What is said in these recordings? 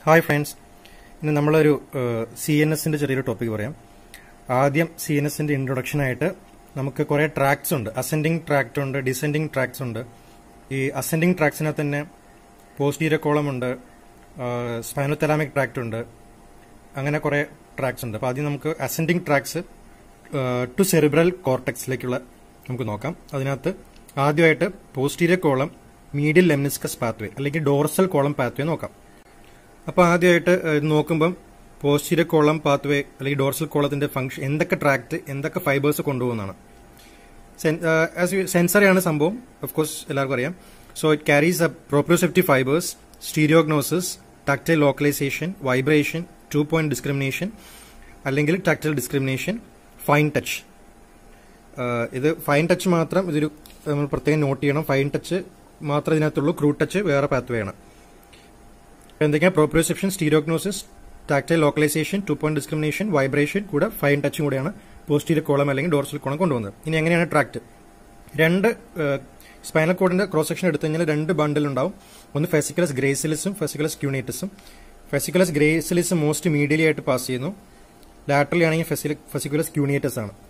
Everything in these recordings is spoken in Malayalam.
ഹായ് ഫ്രണ്ട്സ് ഇന്ന് നമ്മളൊരു സി എൻ എസിന്റെ ചെറിയൊരു ടോപ്പിക് പറയാം ആദ്യം സി എൻ എസിന്റെ ഇൻട്രൊഡക്ഷൻ ആയിട്ട് നമുക്ക് കുറെ ട്രാക്സ് ഉണ്ട് അസെൻഡിങ് ട്രാക്ട് ഉണ്ട് ഡിസെൻഡിങ് ട്രാക്സ് ഉണ്ട് ഈ അസെൻഡിങ് ട്രാക്സിനകത്ത് തന്നെ പോസ്റ്റീരിയർ കോളം ഉണ്ട് സ്പൈനോതെലാമിക് ട്രാക്ട് ഉണ്ട് അങ്ങനെ കുറെ ട്രാക്സ് ഉണ്ട് അപ്പോൾ ആദ്യം നമുക്ക് അസെൻഡിങ് ട്രാക്സ് ടു സെറിബ്രൽ കോർട്ടക്സിലേക്കുള്ള നമുക്ക് നോക്കാം അതിനകത്ത് ആദ്യമായിട്ട് posterior column medial lemniscus pathway അല്ലെങ്കിൽ ഡോർസൽ കോളം പാത്വേ നോക്കാം അപ്പോൾ ആദ്യമായിട്ട് ഇത് നോക്കുമ്പം പോസ്റ്റീരിയർ കോളം പാത്വേ അല്ലെങ്കിൽ ഡോർസൽ കോളത്തിന്റെ ഫംഗ്ഷൻ എന്തൊക്കെ ട്രാക്ട് എന്തൊക്കെ ഫൈബേഴ്സ് കൊണ്ടുപോകുന്നതാണ് സെൻസറിയാണ് സംഭവം ഓഫ് കോഴ്സ് എല്ലാവർക്കും അറിയാം so it carries a proprioceptive fibres stereognosis tactile localisation vibration two point discrimination അല്ലെങ്കിൽ ടാക്ടൈൽ ഡിസ്ക്രിമിനേഷൻ ഫൈൻ ടച്ച് ഇത് ഫൈൻ ടച്ച് മാത്രം ഇതൊരു നമ്മൾ പ്രത്യേകം നോട്ട് ചെയ്യണം ഫൈൻ ടച്ച് മാത്രമേ ഇതിനകത്തുള്ളൂ ക്രൂ ടച്ച് വേറെ പാത്വേ ആണ് എന്തൊക്കെയാണ് proprioception stereognosis tactile localisation two point discrimination vibration കൂടെ ഫൈൻ ടച്ചും കൂടെയാണ് പോസ്റ്റീരിയർ കോളം അല്ലെങ്കിൽ ഡോർസൽ കോളം കൊണ്ടുവന്നത് ഇനി എങ്ങനെയാണ് ട്രാക്ട് രണ്ട് സ്പൈനൽ കോഡിന്റെ ക്രോസ് സെക്ഷൻ എടുത്തു കഴിഞ്ഞാൽ രണ്ട് ബണ്ടിൽ ഉണ്ടാവും ഒന്ന് ഫെസിക്കലസ് ഗ്രേസിലിസും ഫെസിക്കലസ് ക്യൂണേറ്റസും ഫെസിക്കലസ് ഗ്രേസിലിസ് മോസ്റ്റ് മീഡിയലി ആയിട്ട് പാസ് ചെയ്യുന്നു ലാറ്ററലി ആണെങ്കിൽ ഫെസിക്കുലസ് ക്യൂണിയേറ്റസ് ആണ്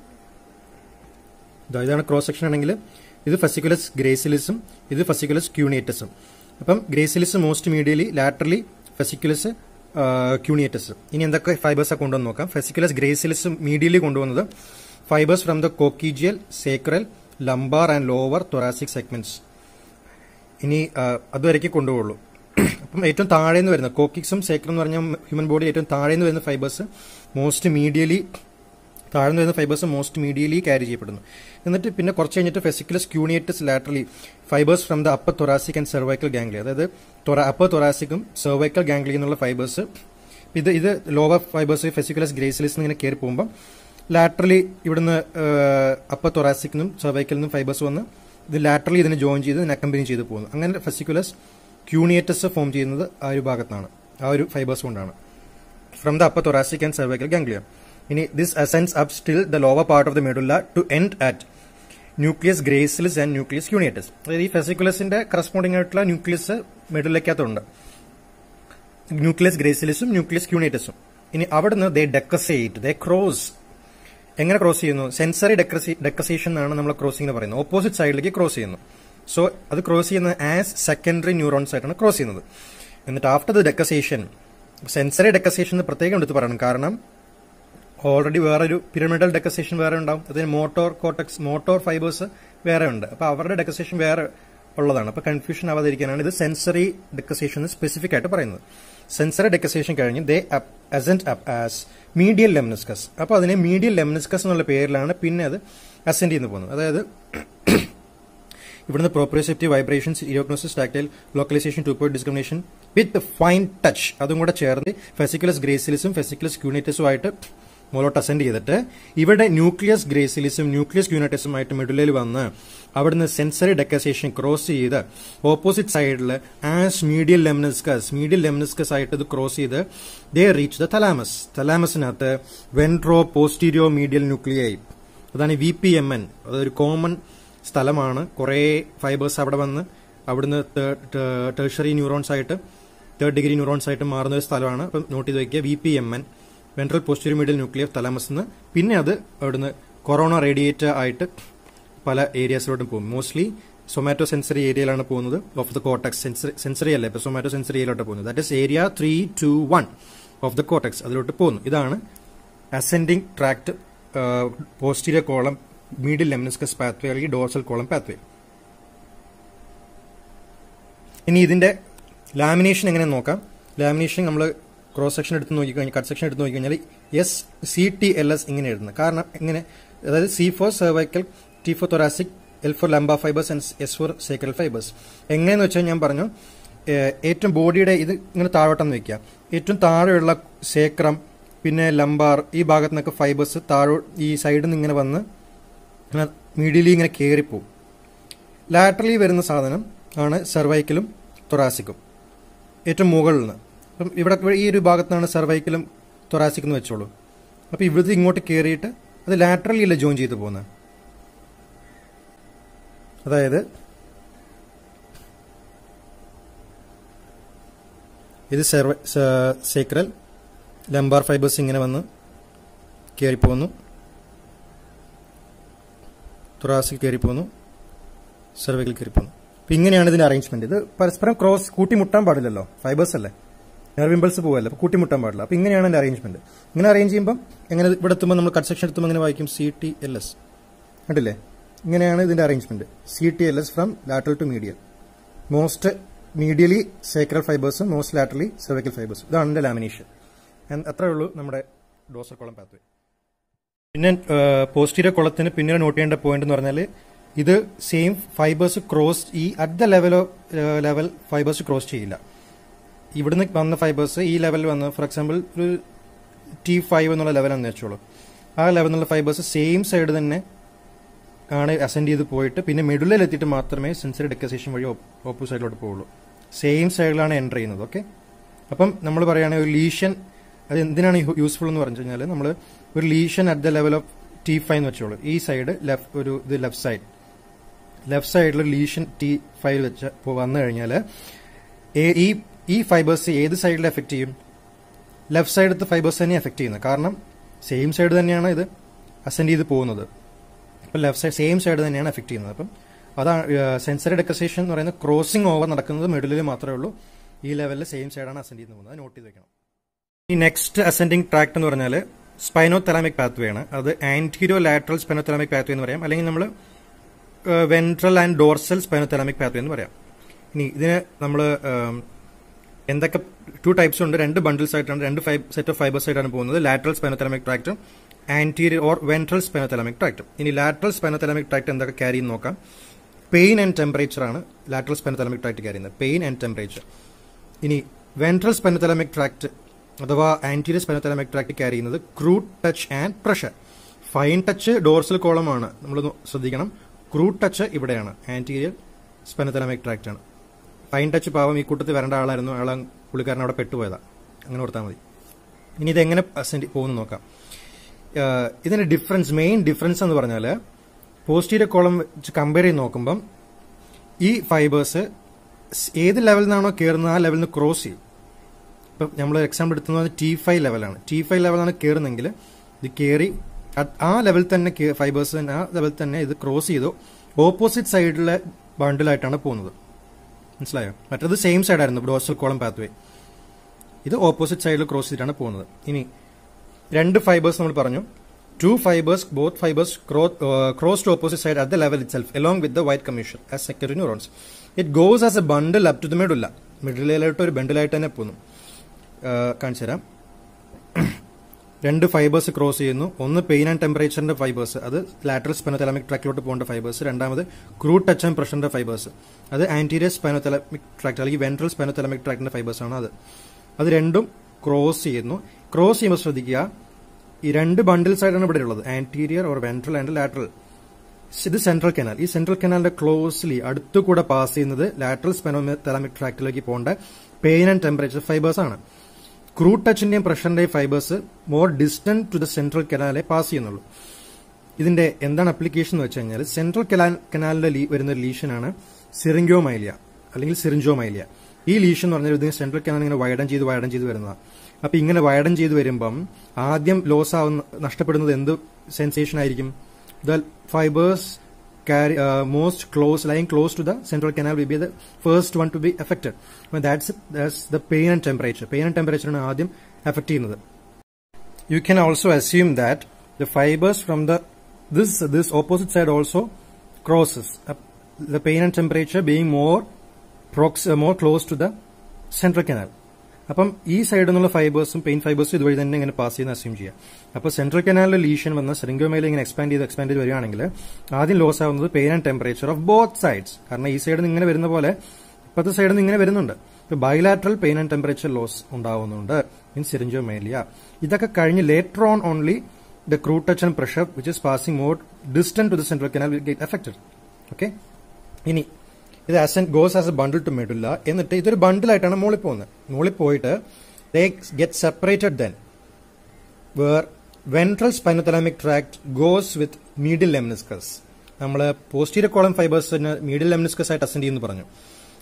ഇതാണ് ക്രോസ് സെക്ഷൻ ആണെങ്കിൽ ഇത് ഫെസിക്കുലസ് ഗ്രേസിലിസും ഇത് ഫെസിക്കുലസ് ക്യൂണിയേറ്റസും അപ്പം gracilis most medially laterally fasciculus cuneatus ഇനി എന്തൊക്കെ ഫൈബേഴ്സ് കൊണ്ടുവന്ന് നോക്കാം ഫെസിക്കുലസ് ഗ്രേസിലിസ് മീഡിയലി കൊണ്ടുവന്നത് fibres from the coccygeal sacral lumbar and lower thoracic segments ഇനി അതുവരേക്ക് കൊണ്ടുപോകുള്ളൂ അപ്പം ഏറ്റവും താഴെ നിന്ന് വരുന്ന കോക്കിക്സും സേക്രം എന്ന് പറഞ്ഞ ഹ്യൂമൻ ബോഡി ഏറ്റവും താഴെ നിന്ന് വരുന്ന ഫൈബേഴ്സ് മോസ്റ്റ് മീഡിയലി താഴ്ന്നു വരുന്ന ഫൈബേഴ്സ് മോസ്റ്റ് മീഡിയലി ക്യാരി ചെയ്യപ്പെടുന്നു എന്നിട്ട് പിന്നെ കുറച്ച് കഴിഞ്ഞിട്ട് fasciculus cuneatus laterally fibres from the upper thoracic and cervical ganglia അതായത് അപ്പർ തൊറാസിക്കും സെർവൈക്കൽ ഗാംഗ്ലി എന്നുള്ള ഫൈബേഴ്സ് ഇത് ഇത് ലോവർ ഫൈബേഴ്സ് ഫെസിക്കുലസ് ഗ്രേസിലിസ് ഇങ്ങനെ കയറി പോകുമ്പോൾ ലാറ്ററലി ഇവിടുന്ന് അപ്പർ തൊറാസിക്കിനും സെർവൈക്കലിനും ഫൈബേഴ്സ് വന്ന് ഇത് ലാറ്ററലി ഇതിനെ ജോയിൻ ചെയ്ത് ഇതിനെ അക്കമ്പനി ചെയ്ത് പോകുന്നു അങ്ങനെ ഫെസിക്കുലസ് ക്യൂണിയേറ്റസ് ഫോം ചെയ്യുന്നത് ആ ഒരു ഭാഗത്താണ് ആ ഒരു ഫൈബേഴ്സ് കൊണ്ടാണ് from the upper thoracic and cervical ganglia ഇനി this ascends up still the lower part of the medulla to end at nucleus gracilis and nucleus cuneatus അതായത് ഈ ഫെസിക്കുലസിന്റെ കറസ്പോണ്ടിംഗ് ആയിട്ടുള്ള ന്യൂക്ലിയസ് മെഡുലയ്ക്കകത്തുണ്ട് ന്യൂക്ലിയസ് ഗ്രേസിലിസും ന്യൂക്ലിയസ് ക്യൂണിയേറ്റസും ഇനി അവിടുന്ന് ദേ ഡെക്കസേറ്റ് ദേ ക്രോസ് എങ്ങനെ ക്രോസ് ചെയ്യുന്നു സെൻസറി ഡെക്കസേഷൻ എന്നാണ് നമ്മൾ ക്രോസിംഗ് പറയുന്നത് ഓപ്പോസിറ്റ് സൈഡിലേക്ക് ക്രോസ് ചെയ്യുന്നു സോ അത് ക്രോസ് ചെയ്യുന്നത് ആസ് സെക്കൻഡറി ന്യൂറോൺസ് ആയിട്ടാണ് ക്രോസ് ചെയ്യുന്നത് എന്നിട്ട് after the decussation sensory decussation എന്ന് പ്രത്യേകം എടുത്ത് പറയണം കാരണം ഓൾറെഡി വേറൊരു പിരമിഡൽ ഡെക്കസേഷൻ വേറെ ഉണ്ടാവും അതിന് മോട്ടോർ കോട്ടക്സ് മോട്ടോർ ഫൈബേഴ്സ് വേറെ ഉണ്ട് അപ്പൊ അവരുടെ ഡെക്കസേഷൻ വേറെ ഉള്ളതാണ് അപ്പൊ കൺഫ്യൂഷൻ ആവാതിരിക്കാനാണ് ഇത് സെൻസറി ഡെക്കസേഷൻ സ്പെസിഫിക് ആയിട്ട് പറയുന്നത് സെൻസറി ഡെക്കസേഷൻ കഴിഞ്ഞ് they ascend up as medial lemniscus അപ്പോൾ അതിനെ മീഡിയൽ ലെമിനിസ്കസ് എന്നുള്ള പേരിലാണ് പിന്നെ അത് അസെന്റ് ചെയ്യുന്നു പോകുന്നത് അതായത് ഇവിടുന്ന് പ്രോപ്രോസെപ്റ്റീവ് വൈബ്രേഷൻസ് ഇരോഗ്നോസിസ് tactile localisation two point discrimination with fine touch അതും കൂടെ ചേർന്ന് ഫെസിക്കുലസ് ഗ്രേസിലിസും ഫെസിക്കുലസ് ക്യൂണിറ്റസും ആയിട്ട് മുകളോട്ട് അസെൻഡ് ചെയ്തിട്ട് ഇവിടെ ന്യൂക്ലിയസ് ഗ്രേസിലിസും ന്യൂക്ലിയസ് ക്യൂണിറ്റസുമായിട്ട് മിഡിലിൽ വന്ന് അവിടുന്ന് സെൻസറി ഡെക്കസേഷൻ ക്രോസ് ചെയ്ത് ഓപ്പോസിറ്റ് സൈഡിൽ as medial lemniscus medial lemniscus ആയിട്ട് ഇത് ക്രോസ് ചെയ്ത് ദേ റീച്ച് ദ തലാമസ് തലാമസിനകത്ത് വെൻട്രോ പോസ്റ്റീരിയോ മീഡിയൽ ന്യൂക്ലിയായി അതാണ് വി പി എം എൻ അതൊരു കോമൺ സ്ഥലമാണ് കുറേ ഫൈബേഴ്സ് അവിടെ വന്ന് അവിടുന്ന് ടേഴ്ഷറി ന്യൂറോൺസ് ആയിട്ട് തേർഡ് ഡിഗ്രി ന്യൂറോൺസ് ആയിട്ട് മാറുന്ന ഒരു സ്ഥലമാണ് അപ്പം നോട്ട് ചെയ്ത് വയ്ക്കുക V P M N ventral posterior medial nuclear thalamus നിന്ന് പിന്നെ അത് അവിടുന്ന് കൊറോണ റേഡിയേറ്റർ ആയിട്ട് പല ഏരിയാസിലോട്ടും പോകും മോസ്റ്റ്ലി സൊമാറ്റോ സെൻസറി ഏരിയയിലാണ് പോകുന്നത് ഓഫ് ദ കോട്ടക്സ് സെൻസറി അല്ല ഇപ്പൊ സൊമാറ്റോ സെൻസറി ഏരിയയിലോട്ട് പോകുന്നത് that is area three two one of the cortex അതിലോട്ട് പോകുന്നു ഇതാണ് ascending tract posterior column medial lemniscus pathway അല്ലെങ്കിൽ ഡോർസൽ കോളം പാത്വേ ഇനി ഇതിന്റെ ലാമിനേഷൻ എങ്ങനെ നോക്കാം ലാമിനേഷൻ നമ്മൾ ക്രോസ് സെക്ഷൻ എടുത്ത് നോക്കി കഴിഞ്ഞാൽ കട്ട് സെക്ഷൻ എടുത്ത് നോക്കി കഴിഞ്ഞാൽ S C T L S ഇങ്ങനെ എഴുതുന്നത് കാരണം എങ്ങനെ അതായത് C four cervical T four thoracic L four lumbar fibres and S four sacral fibres എങ്ങനെയെന്ന് വെച്ചാൽ ഞാൻ പറഞ്ഞു ഏറ്റവും ബോഡിയുടെ ഇത് ഇങ്ങനെ താഴോട്ടെന്ന് വെക്കുക ഏറ്റവും താഴെയുള്ള സേക്രം പിന്നെ ലംബാർ ഈ ഭാഗത്തു നിന്നൊക്കെ ഫൈബേഴ്സ് താഴോ ഈ സൈഡിൽ നിന്ന് ഇങ്ങനെ വന്ന് മീഡിയലി ഇങ്ങനെ കയറിപ്പോവും ലാറ്ററലി വരുന്ന സാധനം ആണ് സെർവൈക്കലും തൊറാസിക്കും ഏറ്റവും മുകളിൽ നിന്ന് അപ്പം ഇവിടെ ഈ ഒരു ഭാഗത്താണ് സെർവൈക്കലും തൊറാസിക് എന്ന് വെച്ചോളൂ അപ്പം ഇവിടുത്തെ ഇങ്ങോട്ട് കയറിയിട്ട് അത് ലാറ്ററലി അല്ല ജോയിൻ ചെയ്ത് പോകുന്നത് അതായത് ഇത് സേക്രൽ ലംബാർ ഫൈബേഴ്സ് ഇങ്ങനെ വന്ന് കയറിപ്പോന്നു തുറാസിൽ കയറിപ്പോന്നു സെർവിക്കൽ കയറിപ്പോന്നു അപ്പം ഇങ്ങനെയാണ് ഇതിന്റെ അറേഞ്ച്മെന്റ് ഇത് പരസ്പരം ക്രോസ് കൂട്ടിമുട്ടാൻ പാടില്ലല്ലോ ഫൈബേഴ്സ് അല്ലേ നെർവ് ഇമ്പൾസ് പോകല്ലേ അപ്പോൾ കൂട്ടിമുട്ടാൻ പാടില്ല അപ്പോൾ ഇങ്ങനെയാണ് എൻ്റെ അറേഞ്ച്മെന്റ് ഇങ്ങനെ അറേഞ്ച് ചെയ്യുമ്പോൾ എങ്ങനെ ഇവിടെ എത്തുമ്പോൾ നമ്മൾ കട്ട് സെക്ഷൻ എത്തുമ്പോൾ എങ്ങനെ വായിക്കും സി ടി എൽ എസ് കണ്ടില്ലേ ഇങ്ങനെയാണ് ഇതിന്റെ arrangement C T L S from lateral to medial most medially sacral ഫൈബേഴ്സും മോസ്റ്റ് ലാറ്ററലി സെർവിക്കൽ ഫൈബേഴ്സും ഇതാണ് എൻ്റെ ലാമിനേഷൻ അത്രേ ഉള്ളൂ നമ്മുടെ ഡോസർ കോളം പാത്വേ പിന്നെ പോസ്റ്റീരിയർ കുളത്തിന് പിന്നീട് നോട്ട് ചെയ്യേണ്ട പോയിന്റ് എന്ന് പറഞ്ഞാൽ ഇത് സെയിം ഫൈബേഴ്സ് ക്രോസ് ഈ at the level level fibres cross ചെയ്യില്ല ഇവിടുന്ന് വന്ന ഫൈബേഴ്സ് ഈ ലെവലിൽ വന്ന് ഫോർ എക്സാമ്പിൾ ഒരു ടി ഫൈവ് എന്നുള്ള ലെവലാണെന്ന് വെച്ചോളൂ ആ ലെവൽ എന്നുള്ള ഫൈബേഴ്സ് സെയിം സൈഡ് തന്നെ ആണ് അസെൻഡ് ചെയ്ത് പോയിട്ട് പിന്നെ മിഡിലിൽ എത്തിയിട്ട് മാത്രമേ സെൻസറി ഡെക്കസേഷൻ വഴി ഓപ്പോസിറ്റ് സൈഡിലോട്ട് പോവുള്ളൂ സെയിം സൈഡിലാണ് എൻ്റർ ചെയ്യുന്നത് ഓക്കെ അപ്പം നമ്മൾ പറയുകയാണെങ്കിൽ ഒരു ലീഷൻ അത് എന്തിനാണ് യൂസ്ഫുൾ എന്ന് പറഞ്ഞു കഴിഞ്ഞാൽ നമ്മൾ ഒരു lesion at the level of T five എന്ന് വെച്ചോളൂ ഈ സൈഡ് ലെഫ്റ്റ് ഒരു ഇത് ലെഫ്റ്റ് സൈഡ് ലെഫ്റ്റ് സൈഡിൽ ലീഷൻ ടി ഫൈവ് വെച്ച് വന്നു കഴിഞ്ഞാൽ ഈ ഈ ഫൈബേഴ്സ് ഏത് സൈഡിൽ എഫക്ട് ചെയ്യും ലെഫ്റ്റ് സൈഡത്തെ ഫൈബേഴ്സ് തന്നെ എഫക്ട് ചെയ്യുന്നത് കാരണം സെയിം സൈഡ് തന്നെയാണ് ഇത് അസെൻഡ് ചെയ്ത് പോകുന്നത് അപ്പം ലെഫ്റ്റ് സൈഡ് സെയിം സൈഡ് തന്നെയാണ് എഫക്ട് ചെയ്യുന്നത് അപ്പം അതാണ് സെൻസറി ഡെക്കസേഷൻ എന്ന് പറയുന്നത് ക്രോസിംഗ് ഓവർ നടക്കുന്നത് മിഡിലിൽ മാത്രമേ ഉള്ളൂ ഈ ലെവലിൽ സെയിം സൈഡാണ് അസെൻഡ് ചെയ്ത് പോകുന്നത് നോട്ട് ചെയ്ത് വെക്കണം ഈ നെക്സ്റ്റ് അസെൻഡിങ് ട്രാക്ട് എന്ന് പറഞ്ഞാൽ സ്പൈനോ തെലാമിക് പാത്വേ ആണ് അത് antero lateral spino thalamic pathway എന്ന് പറയാം അല്ലെങ്കിൽ നമ്മൾ ventral and dorsal spino thalamic pathway എന്ന് പറയാം ഇനി ഇതിന് നമ്മൾ എന്തൊക്കെ ടു ടൈപ്സ് ഉണ്ട് രണ്ട് ബണ്ടിൽസ് ആയിട്ടാണ് രണ്ട് സെറ്റ് ഓഫ് ഫൈബേഴ്സ് ആയിട്ടാണ് പോകുന്നത് ലാറ്ററൽ സ്പൈനോതെലമിക് ട്രാക്റ്റും ആന്റീരിയർ ഓർ വെൻട്രൽ സ്പൈനോതെലമിക് ട്രാക്റ്റും ഇനി ലാറ്ററൽ സ്പൈനോതെലമിക് ട്രാക്ട് എന്തൊക്കെ ക്യാരി ചെയ്യുന്ന നോക്കാം പെയിൻ ആൻഡ് ടെമ്പറേച്ചർ ആണ് ലാറ്ററൽ സ്പൈനോതെലമിക് ട്രാക്ട് ക്യാരി ചെയ്യുന്നത് പെയിൻ ആൻഡ് ടെമ്പറേച്ചർ ഇനി വെൻട്രൽ സ്പൈനോതെലമിക് ട്രാക്ട് അഥവാ ആന്റീരിയർ സ്പൈനോതെലമിക് ട്രാക്ട് ക്യാരി ചെയ്യുന്നത് crude touch and pressure fine touch dorsal കോളമാണ് നമ്മൾ ശ്രദ്ധിക്കണം ക്രൂഡ് ടച്ച് ഇവിടെയാണ് ആന്റീരിയർ സ്പൈനോതെലമിക് ട്രാക്ട് ആണ് ഫൈൻ ടച്ച് പാവം ഈ കൂട്ടത്തിൽ വരേണ്ട ആളായിരുന്നു അയാൾ പുള്ളിക്കാരൻ അവിടെ പെട്ടുപോയതാ അങ്ങനെ ഓർത്താൽ മതി ഇനി ഇതെങ്ങനെ പോകുന്നു നോക്കാം ഇതിന്റെ ഡിഫറൻസ് മെയിൻ ഡിഫറൻസ് എന്ന് പറഞ്ഞാൽ പോസ്റ്റീരിയർ കോളം വെച്ച് കമ്പയർ ചെയ്ത് നോക്കുമ്പം ഈ ഫൈബേഴ്സ് ഏത് ലെവലിൽ നിന്നാണോ കയറുന്നത് ആ ലെവലിൽ നിന്ന് ക്രോസ് ചെയ്യും ഇപ്പം നമ്മൾ എക്സാമ്പിൾ എടുത്തുന്നത് ടി ഫൈവ് ലെവലാണ് ടി ഫൈവ് ലെവലാണ് കയറുന്നെങ്കിൽ ഇത് കയറി ആ ലെവലിൽ തന്നെ ഫൈബേഴ്സ് ആ ലെവലിൽ തന്നെ ഇത് ക്രോസ് ചെയ്തു ഓപ്പോസിറ്റ് സൈഡിലെ ബണ്ടിലായിട്ടാണ് പോകുന്നത് മനസ്സിലായോ മറ്റത് സെയിം സൈഡ് ആയിരുന്നു ഡോസൽ കോളം പാത്വേ ഇത് ഓപ്പോസിറ്റ് സൈഡിൽ ക്രോസ് ചെയ്തിട്ടാണ് പോകുന്നത് ഇനി രണ്ട് ഫൈബേഴ്സ് നമ്മൾ പറഞ്ഞു two fibres both fibres cross to opposite side at the level itself along with the white commissure as secondary neurons it goes as a bundle up to the medulla മിഡിലായിട്ട് ഒരു ബണ്ടിലായിട്ട് തന്നെ പോകുന്നു കാണിച്ചു തരാം രണ്ട് ഫൈബേഴ്സ് ക്രോസ് ചെയ്യുന്നു ഒന്ന് പെയിൻ ആൻഡ് ടെമ്പറേച്ചറിന്റെ ഫൈബേഴ്സ് അത് ലാറ്ററൽ സ്പെനോതെലമിക് ട്രാക്കിലോട്ട് പോകേണ്ട ഫൈബേഴ്സ് രണ്ടാമത് ക്രൂഡ് ടച്ച് ആൻഡ് പ്രഷറിന്റെ ഫൈബേഴ്സ് അത് ആന്റീരിയർ സ്പെനോതെലമിക് ട്രാക്ട് അല്ലെങ്കിൽ വെൻട്രൽ സ്പെനോതെലമിക് ട്രാക്ടിന്റെ ഫൈബേഴ്സ് ആണ് അത് അത് രണ്ടും ക്രോസ് ചെയ്യുന്നു ക്രോസ് ചെയ്യുമ്പോൾ ശ്രദ്ധിക്കുക ഈ രണ്ട് ബണ്ടിൽസ് ആയിട്ടാണ് ഇവിടെ ഉള്ളത് anterior or ventral and lateral ഇത് സെൻട്രൽ കനാൽ ഈ സെൻട്രൽ കനാലിന്റെ ക്ലോസ്ലി അടുത്തുകൂടെ പാസ് ചെയ്യുന്നത് ലാറ്ററൽ സ്പെനോതെലമിക് ട്രാക്ടിലേക്ക് പോകേണ്ട പെയിൻ ആൻഡ് ടെമ്പറേച്ചർ ഫൈബേഴ്സ് ആണ് ക്രൂഡ് ടച്ചിന്റെയും പ്രഷറിന്റെയും fibres more distant to the central കനാലെ പാസ് ചെയ്യുന്നുള്ളൂ ഇതിന്റെ എന്താണ് അപ്ലിക്കേഷൻ എന്ന് വെച്ച് കഴിഞ്ഞാൽ സെൻട്രൽ കനാലിന്റെ വരുന്ന ലീഷനാണ് സിറിഞ്ചോമൈലിയ അല്ലെങ്കിൽ സിറിഞ്ചോമൈലിയ ഈ ലീഷൻ എന്ന് പറഞ്ഞാൽ ഇതിന് സെൻട്രൽ കനാൽ ഇങ്ങനെ വൈഡൻ ചെയ്ത് വൈഡൻ ചെയ്ത് വരുന്നതാണ് അപ്പൊ ഇങ്ങനെ വൈഡൻ ചെയ്ത് വരുമ്പം ആദ്യം ലോസ് ആവുന്ന നഷ്ടപ്പെടുന്നത് എന്ത് സെൻസേഷൻ ആയിരിക്കും the fibres carry uh, most close lying close to the central canal will be the first one to be affected well, that's that's the pain and temperature pain and temperature ആണ് ആദ്യം affect ചെയ്യുന്നത് you can also assume that the fibers from the this this opposite side also crosses uh, the pain and temperature being more prox uh, more close to the central canal അപ്പം ഈ സൈഡിൽ നിന്നുള്ള ഫൈബേഴ്സും പെയിൻ ഫൈബേഴ്സും ഇതുവഴി തന്നെ ഇങ്ങനെ പാസ് ചെയ്യുന്ന അസ്യൂം ചെയ്യാം അപ്പോൾ സെൻട്രൽ കനാലിലെ ലീഷൻ വന്ന് സെറിംഗോമയിൽ ഇങ്ങനെ എക്സ്പാൻഡ് ചെയ്ത് എക്സ്പാൻഡ് ചെയ്ത് വരികയാണെങ്കിൽ ആദ്യം ലോസ് ആവുന്നത് pain and temperature of both sides കാരണം ഈ സൈഡിൽ നിന്ന് ഇങ്ങനെ വരുന്ന പോലെ ഇപ്പോഴത്തെ സൈഡിൽ നിന്ന് ഇങ്ങനെ വരുന്നുണ്ട് bilateral pain and temperature loss ഉണ്ടാവുന്നുണ്ട് ഇൻ സെറിഞ്ചോമേലിയ ഇതൊക്കെ കഴിഞ്ഞ് later on only the crude touch and pressure which is passing more distant to the central canal will get affected okay ഇനി ഇത് as goes as a bundle to medulla എന്നിട്ട് ഇതൊരു ബണ്ടിലായിട്ടാണ് മോളിൽ പോകുന്നത് മോളിൽ പോയിട്ട് they get separated then where ventral spinothalamic tract goes with medial lemniscus നമ്മൾ പോസ്റ്റീരിയർ കോളം ഫൈബേഴ്സിന് മീഡിൽ ലെമിനിസ്കസ് ആയിട്ട് അസെൻഡ് ചെയ്യുന്നു പറഞ്ഞു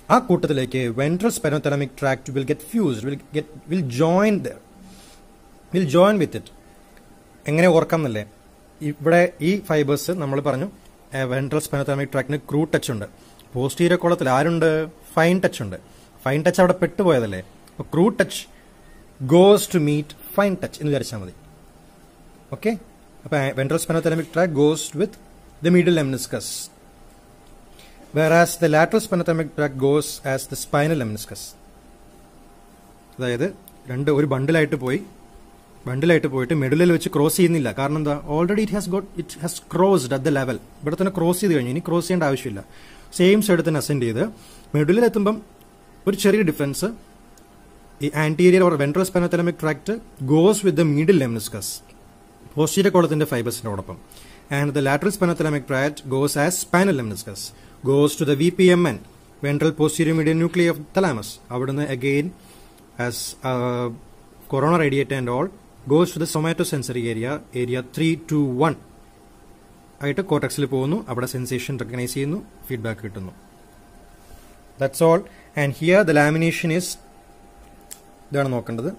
ആ കൂട്ടത്തിലേക്ക് ventral spinothalamic tract will get fused will get will join there will join with it എങ്ങനെ ഓർക്കാം എന്നല്ലേ ഇവിടെ ഈ ഫൈബേഴ്സ് നമ്മൾ പറഞ്ഞു വെൻട്രൽ സ്പെനോതലമിക് ട്രാക്ടിന് ക്രൂ ടച്ച് ഉണ്ട് പോസ്റ്റീരിയർ കോളത്തിൽ ആരുണ്ട് ഫൈൻ ടച്ച് ഉണ്ട് ഫൈൻ ടച്ച് അവിടെ പെട്ടുപോയതല്ലേ അപ്പോൾ crude touch goes to meet fine touch എന്ന് വിചാരിച്ചാൽ മതി ഓക്കെ അപ്പോൾ ventral spinothalamic tract goes with the middle lemniscus whereas the lateral spinothalamic tract goes as the spinal lemniscus അതായത് രണ്ട് ഒരു ബണ്ടിലായിട്ട് പോയി ബണ്ടിലായിട്ട് പോയിട്ട് മെഡുലിൽ വെച്ച് ക്രോസ് ചെയ്യുന്നില്ല കാരണം എന്താ already it has got it has crossed at the level ഇവിടെ തന്നെ ക്രോസ് ചെയ്ത് കഴിഞ്ഞു ഇനി ക്രോസ് ചെയ്യേണ്ട ആവശ്യമില്ല സെയിം സൈഡ് തന്നെ അസെൻഡ് ചെയ്ത് മെഡുലിൽ എത്തുമ്പം ഒരു ചെറിയ ഡിഫറൻസ് ഈ anterior or ventral spinothalamic tract goes with the medial lemniscus posterior കോളത്തിന്റെ ഫൈബേഴ്സിനോടൊപ്പം and the lateral spinothalamic tract goes as spinal lemniscus goes to the V P M N ventral posterior median nuclear of thalamus അവിടുന്ന് again as corona radiata and all goes to the somato sensory area area three two one ആയിട്ട് കോട്ടക്സിൽ പോകുന്നു അവിടെ സെൻസേഷൻ റെക്കഗ്നൈസ് ചെയ്യുന്നു ഫീഡ്ബാക്ക് കിട്ടുന്നു that's all and here the lamination is ഇതാണ് നോക്കേണ്ടത്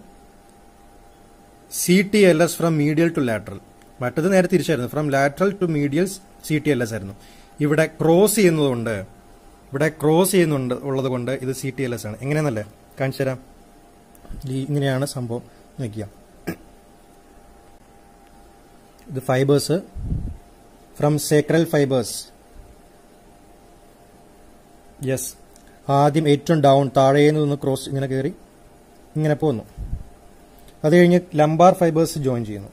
C T L S from medial to lateral മറ്റത് നേരെ തിരിച്ചായിരുന്നു from lateral to medial C T L S ആയിരുന്നു ഇവിടെ ക്രോസ് ചെയ്യുന്നതുകൊണ്ട് ഇവിടെ ക്രോസ് ചെയ്യുന്നുണ്ട് ഉള്ളത് കൊണ്ട് ഇത് സി ടി എൽ എസ് ആണ് എങ്ങനെയാണെന്നല്ലേ കാണിച്ചു തരാം ഈ ഇങ്ങനെയാണ് സംഭവം നോക്കിയ ഇത് fibres from sacral fibres yes ആദ്യം ഏറ്റവും ഡൗൺ താഴേന്ന് നിന്ന് ക്രോസ് ഇങ്ങനെ കയറി ഇങ്ങനെ പോന്നു അത് കഴിഞ്ഞ് ലംബാർ ഫൈബേഴ്സ് ജോയിൻ ചെയ്യുന്നു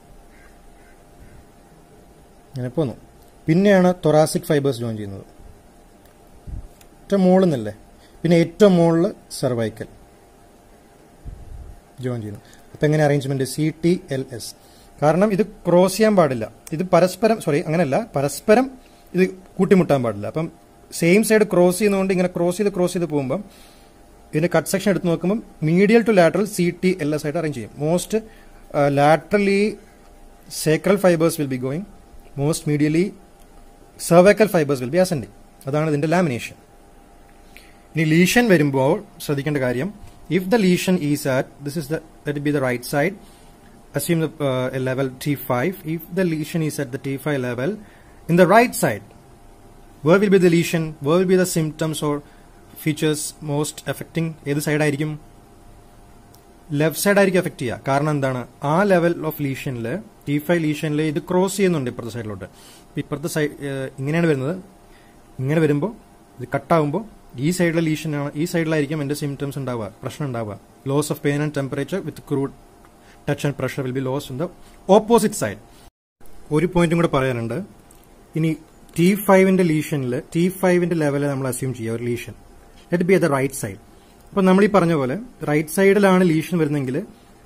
ഇങ്ങനെ പോന്നു പിന്നെയാണ് തൊറാസിക് ഫൈബേഴ്സ് ജോയിൻ ചെയ്യുന്നത് ഏറ്റവും മുകളിൽ നിന്നല്ലേ പിന്നെ ഏറ്റവും മുകളിൽ സെർവൈക്കൽ ജോയിൻ ചെയ്യുന്നു അപ്പം എങ്ങനെ arrangement C T L S കാരണം ഇത് ക്രോസ് ചെയ്യാൻ പാടില്ല ഇത് പരസ്പരം സോറി അങ്ങനെയല്ല പരസ്പരം ഇത് കൂട്ടിമുട്ടാൻ പാടില്ല അപ്പം സെയിം സൈഡ് ക്രോസ് ചെയ്യുന്നതുകൊണ്ട് ഇങ്ങനെ ക്രോസ് ചെയ്ത് ക്രോസ് ചെയ്ത് പോകുമ്പം ഇതിന്റെ കട്ട് സെക്ഷൻ എടുത്ത് നോക്കുമ്പോൾ medial to lateral C T L S ആയിട്ട് അറേഞ്ച് ചെയ്യും most laterally sacral fibres will be going most medially cervical fibres will be ascending അതാണ് ഇതിന്റെ ലാമിനേഷൻ ഇനി ലീഷൻ വരുമ്പോൾ ശ്രദ്ധിക്കേണ്ട കാര്യം if the lesion is at this is that be the right side assume the uh, level T5 if the lesion is at the T5 level in the right side where will be the lesion where will be the symptoms or features most affecting ഏത് സൈഡ് ആയിരിക്കും ലെഫ്റ്റ് സൈഡ് ആയിരിക്കും എഫക്ട് ചെയ്യുക കാരണം എന്താണ് ആ ലെവൽ ഓഫ് ലീഷനിൽ ടി ഫൈവ് ലീഷനിൽ ഇത് ക്രോസ് ചെയ്യുന്നുണ്ട് ഇപ്പുറത്തെ സൈഡിലോട്ട് ഇപ്പുറത്തെ സൈഡ് ഇങ്ങനെയാണ് വരുന്നത് ഇങ്ങനെ വരുമ്പോൾ ഇത് കട്ടാകുമ്പോൾ ഈ സൈഡിലെ ലീഷനാണ് ഈ സൈഡിലായിരിക്കും എന്റെ സിംറ്റംസ് ഉണ്ടാവുക പ്രശ്നം ഉണ്ടാവുക loss of pain and temperature with crude touch and pressure will be loss in the opposite side ഒരു പോയിന്റും കൂടെ പറയാനുണ്ട് ഇനി ടി ഫൈവിന്റെ ലീഷനിൽ ടി ഫൈവിന്റെ ലെവലിൽ നമ്മൾ അസ്യൂം ചെയ്യുക ഒരു lesion let be at the right side അപ്പൊ നമ്മൾ ഈ പറഞ്ഞ പോലെ റൈറ്റ് സൈഡിലാണ് ലീഷൻ വരുന്നെങ്കിൽ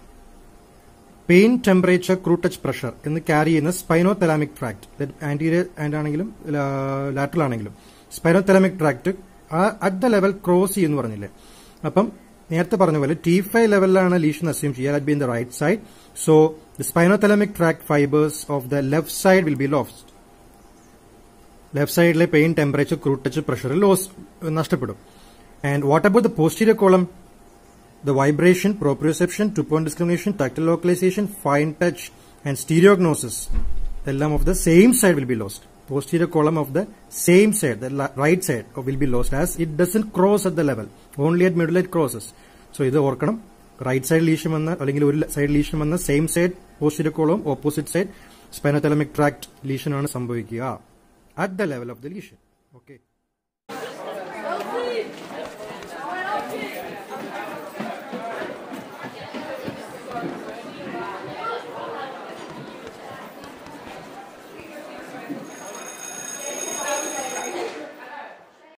pain temperature crude touch pressure എന്ന് ക്യാരി ചെയ്യുന്ന spino thalamic tract anterior and ആണെങ്കിലും ലാറ്ററൽ ആണെങ്കിലും spino thalamic tract at the level cross ചെയ്യുന്നു പറഞ്ഞില്ലേ അപ്പം നേരത്തെ പറഞ്ഞ പോലെ ടി ഫൈവ് ലെവലിലാണ് ലീഷൻ അസ്യൂം ചെയ്യുക that be in the right side so the spinothalamic tract fibres of the left side will be lost left സൈഡിലെ pain temperature crude touch pressure loss നഷ്ടപ്പെടും and what about the posterior column the vibration proprioception two point discrimination tactile localisation fine touch and stereognosis എല്ലാം of the same side will be lost posterior column of the same side, the right side will be lost as it doesn't cross at the level. Only at middle it crosses. So ഇത് ഓർക്കണം റൈറ്റ് സൈഡ് ലീഷൻ വന്ന അല്ലെങ്കിൽ ഒരു സൈഡ് ലീഷൻ വന്ന same side posterior column opposite side spinothalamic tract lesion ആണ് സംഭവിക്കുക at the level of the lesion okay